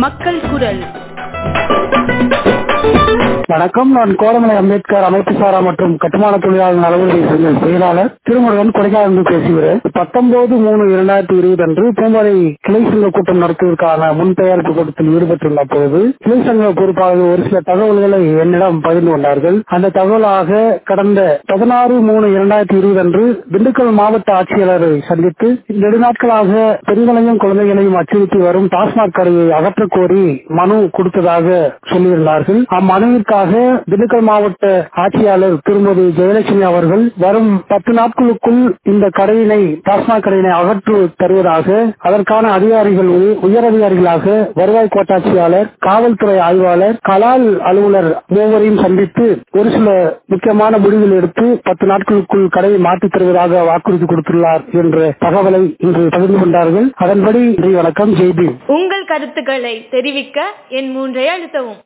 மக்கள் குரல் வணக்கம் நான் கோரமலை அம்பேத்கர் அமைப்பு சாரா மற்றும் கட்டுமான தொழிலாளர் நலவுறுதி சங்க செயலாளர் திருமுருகன் கொடைக்கானலிருந்து பேசுகிறேன் பத்தொன்பது மூணு இரண்டாயிரத்தி இருபது அன்று பூமலை கிளை சங்க கூட்டம் நடத்துவதற்கான முன் தயாரிப்பு கூட்டத்தில் ஈடுபட்டுள்ள போது கிளை சங்க பொறுப்பாளர்கள் ஒரு சில தகவல்களை என்னிடம் பகிர்ந்து கொண்டார்கள் அந்த தகவலாக கடந்த பதினாறு மூணு இரண்டாயிரத்தி இருபது அன்று திண்டுக்கல் மாவட்ட ஆட்சியாளரை சந்தித்து நெடுநாட்களாக பெண்களையும் குழந்தைகளையும் அச்சுறுத்தி வரும் டாஸ்மாக் கடையை அகற்றக் கோரி மனு கொடுத்ததாக சொல்லியிருந்தார்கள் அம்மனுவிற்காக திண்டுக்கல் மாவட்ட ஆட்சியாளர் திருமதி ஜெயலட்சுமி அவர்கள் வரும் பத்து நாட்களுக்குள் இந்த கடையினை டாஸ்மாக் கடையினை அகற்று தருவதாக அதற்கான அதிகாரிகள் உய- உயர் அதிகாரிகளாக வருவாய் கோட்டாட்சியாளர் காவல்துறை ஆய்வாளர் கலால் அலுவலர் மூவரையும் சந்தித்து ஒரு சில முக்கியமான முடிவுகள் எடுத்து பத்து நாட்களுக்குள் கடையை மாற்றித் தருவதாக வாக்குறுதி கொடுத்துள்ளார் என்ற தகவலை இன்று பகிர்ந்து கொண்டார்கள் அதன்படி இன்றைய வணக்கம் ஜெய்பீம் உங்கள் கருத்துக்களை தெரிவிக்க என் மூன்றை அழுத்தவும்